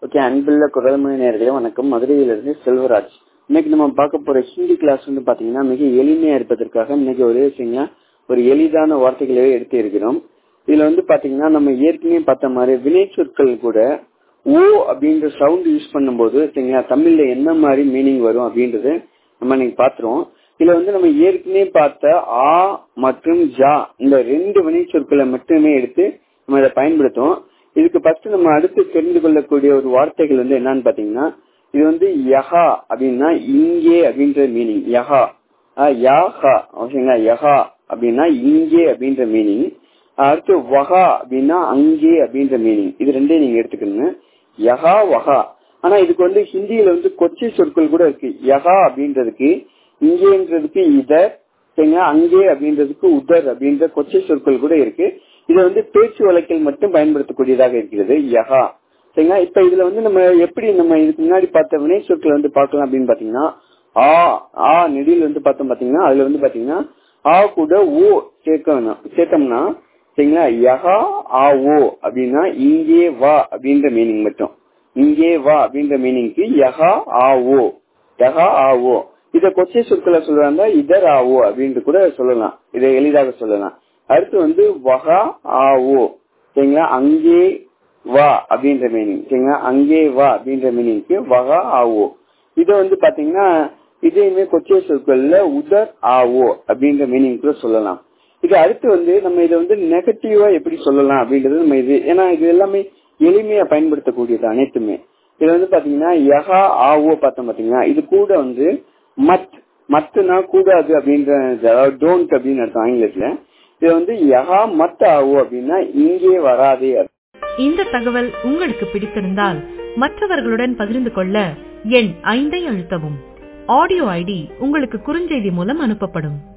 okay அன்புள்ள குரல்மொழி நேர்களே வணக்கம் மதுரையிலிருந்து செல்வராஜ் இன்னைக்கு நம்ம பார்க்க போற ஹிந்தி கிளாஸ் வந்து பாத்தீங்கன்னா மிக எளிமையா இருப்பதற்காக இன்னைக்கு ஒரே விஷயங்க ஒரு எளிதான வார்த்தைகளை எடுத்து இருக்கிறோம் இதுல வந்து பாத்தீங்கன்னா நம்ம ஏற்கனவே பார்த்த மாதிரி வினை சொற்கள் கூட ஓ அப்படின்ற சவுண்ட் யூஸ் பண்ணும்போது சரிங்களா தமிழ்ல என்ன மாதிரி மீனிங் வரும் அப்படின்றது நம்ம இன்னைக்கு பாத்துருவோம் இதுல வந்து நம்ம ஏற்கனவே பார்த்த ஆ மற்றும் ஜா இந்த ரெண்டு வினை சொற்களை மட்டுமே எடுத்து நம்ம இதை பயன்படுத்துவோம் இதுக்கு ஃபர்ஸ்ட் நம்ம அடுத்து தெரிந்து கொள்ளக்கூடிய ஒரு வார்த்தைகள் வந்து என்னன்னு பாத்தீங்கன்னா இது வந்து யஹா அப்படின்னா இங்கே அப்படின்ற மீனிங் யஹா யாஹா ஓகேங்களா யஹா அப்படின்னா இங்கே அப்படின்ற மீனிங் அடுத்து வஹா அப்படின்னா அங்கே அப்படின்ற மீனிங் இது ரெண்டையும் நீங்க எடுத்துக்கணுங்க யஹா வஹா ஆனா இதுக்கு வந்து ஹிந்தியில வந்து கொச்சை சொற்கள் கூட இருக்கு யஹா அப்படின்றதுக்கு இங்கேன்றதுக்கு இதர் சரிங்களா அங்கே அப்படின்றதுக்கு உதர் அப்படின்ற கொச்சை சொற்கள் கூட இருக்கு இதை வந்து பேச்சு வழக்கில் மட்டும் பயன்படுத்தக்கூடியதாக இருக்கிறது யஹா சரிங்களா இப்ப இதுல வந்து நம்ம எப்படி நம்ம இதுக்கு முன்னாடி பார்த்த வினை சொற்களை வந்து பார்க்கலாம் அப்படின்னு பாத்தீங்கன்னா ஆ ஆ நெடியில் வந்து பார்த்தோம் பாத்தீங்கன்னா அதுல வந்து பாத்தீங்கன்னா ஆ கூட ஓ சேர்க்கணும் சேர்த்தோம்னா சரிங்களா யஹா ஆ ஓ அப்படின்னா இங்கே வா அப்படின்ற மீனிங் மட்டும் இங்கே வா அப்படின்ற மீனிங்க்கு யஹா ஆ ஓ யஹா ஆ ஓ இத கொச்சை சொற்களை சொல்றாங்க இதர் ஆ ஓ அப்படின்னு கூட சொல்லலாம் இதை எளிதாக சொல்லலாம் அடுத்து வந்து வஹா ஆ ஓ சரிங்களா அங்கே வா அப்படின்ற மீனிங் சரிங்களா அங்கே வா அப்படின்ற மீனிங்க்கு வகா ஆவோ இத வந்து பாத்தீங்கன்னா இதையுமே கொச்சை சொற்கள்ல உதர் ஆவோ அப்படின்ற மீனிங் கூட சொல்லலாம் இது அடுத்து வந்து நம்ம இதை வந்து நெகட்டிவா எப்படி சொல்லலாம் அப்படின்றது நம்ம இது ஏன்னா இது எல்லாமே எளிமையா பயன்படுத்தக்கூடியது அனைத்துமே இது வந்து பாத்தீங்கன்னா யஹா ஆவோ பார்த்தோம் பாத்தீங்கன்னா இது கூட வந்து மத் மத்துனா கூடாது அப்படின்ற அதாவது டோன்ட் அப்படின்னு அர்த்தம் ஆங்கிலத்துல இது வந்து யஹா மத் ஆவோ அப்படின்னா இங்கே வராதே இந்த தகவல் உங்களுக்கு பிடித்திருந்தால் மற்றவர்களுடன் பகிர்ந்து கொள்ள எண் ஐந்தை அழுத்தவும் ஆடியோ ஐடி உங்களுக்கு குறுஞ்செய்தி மூலம் அனுப்பப்படும்